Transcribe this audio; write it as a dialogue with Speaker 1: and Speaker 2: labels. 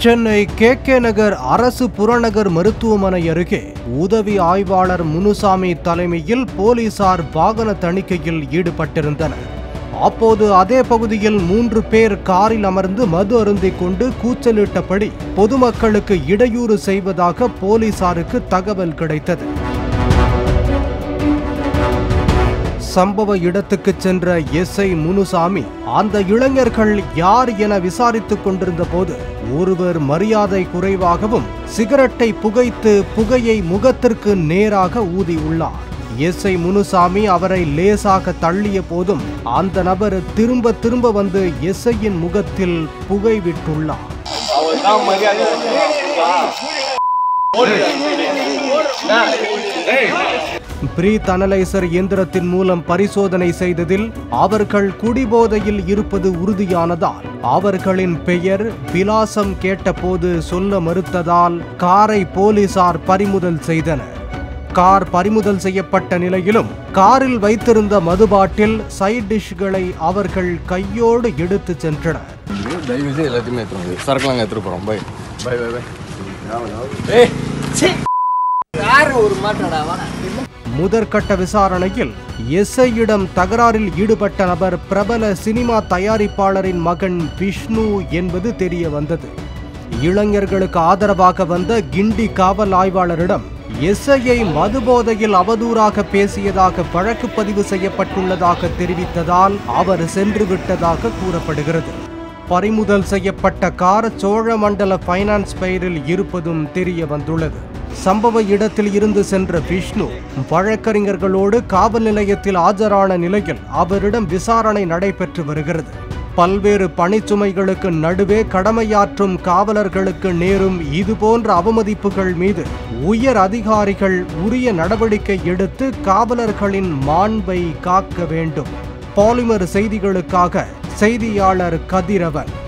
Speaker 1: Chennai K K நகர் அரசு புறநகர் மருத்துவமனை அருகே உதவி ஆய்வாளர் முனுசாமி தலைமையில் போலீசார் வாகன தணிக்கையில் ஈடுபட்டிருந்தனர் அப்போது அதே பகுதியில் மூன்று பேர் காரில் அமர்ந்து மது அருந்திக் கொண்டு கூச்சலிட்டபடி பொதுமக்களுக்கு இடையூறு செய்வதாக போலீசாருக்கு தகவல் கிடைத்தது சம்பவ இடத்துக்கு சென்ற எஸ்ஐ முனுசாமி அந்த இளைஞர்கள் யார் என விசாரித்துக் கொண்டிருந்த போது ஒருவர் மரியாதை குறைவாகவும் சிகரெட்டை புகைத்து புகையை முகத்திற்கு நேராக ஊதியுள்ளார் எஸ்ஐ முனுசாமி அவரை லேசாக தள்ளிய போதும் அந்த நபர் திரும்ப திரும்ப வந்து எஸ்ஐயின் முகத்தில் புகை விட்டுள்ளார்
Speaker 2: அவர்தான் மரியாதை
Speaker 1: பிரீத் அனலைசர் இயந்திரத்தின் மூலம் பரிசோதனை செய்ததில் அவர்கள் குடிபோதையில் இருப்பது உறுதியானதால் அவர்களின் பெயர் விலாசம் கேட்டபோது சொல்ல மறுத்ததால் காரை போலீசார் பறிமுதல் செய்தனர் கார் பறிமுதல் செய்யப்பட்ட நிலையிலும் காரில் வைத்திருந்த மதுபாட்டில் சைட் டிஷ்களை அவர்கள் கையோடு எடுத்துச் சென்றனர்
Speaker 3: தயவு செய்து எல்லாத்தையுமே எடுத்துட்டு வந்து சரக்குலாம் அங்கே எடுத்துட்டு போகிறோம் பை பை பை பை
Speaker 1: முதற்கட்ட விசாரணையில் எஸ்ஐயிடம் தகராறில் ஈடுபட்ட நபர் பிரபல சினிமா தயாரிப்பாளரின் மகன் விஷ்ணு என்பது தெரிய வந்தது இளைஞர்களுக்கு ஆதரவாக வந்த கிண்டி காவல் ஆய்வாளரிடம் எஸ்ஐயை மதுபோதையில் அவதூறாக பேசியதாக வழக்கு பதிவு செய்யப்பட்டுள்ளதாக தெரிவித்ததால் அவர் சென்று விட்டதாக கூறப்படுகிறது பறிமுதல் செய்யப்பட்ட கார் சோழமண்டல ஃபைனான்ஸ் பெயரில் இருப்பதும் தெரிய வந்துள்ளது சம்பவ இடத்தில் இருந்து சென்ற விஷ்ணு வழக்கறிஞர்களோடு காவல் நிலையத்தில் ஆஜரான நிலையில் அவரிடம் விசாரணை நடைபெற்று வருகிறது பல்வேறு பணிச்சுமைகளுக்கு நடுவே கடமையாற்றும் காவலர்களுக்கு நேரும் இதுபோன்ற அவமதிப்புகள் மீது உயர் அதிகாரிகள் உரிய நடவடிக்கை எடுத்து காவலர்களின் மாண்பை காக்க வேண்டும் பாலிமர் செய்திகளுக்காக செய்தியாளர் கதிரவன்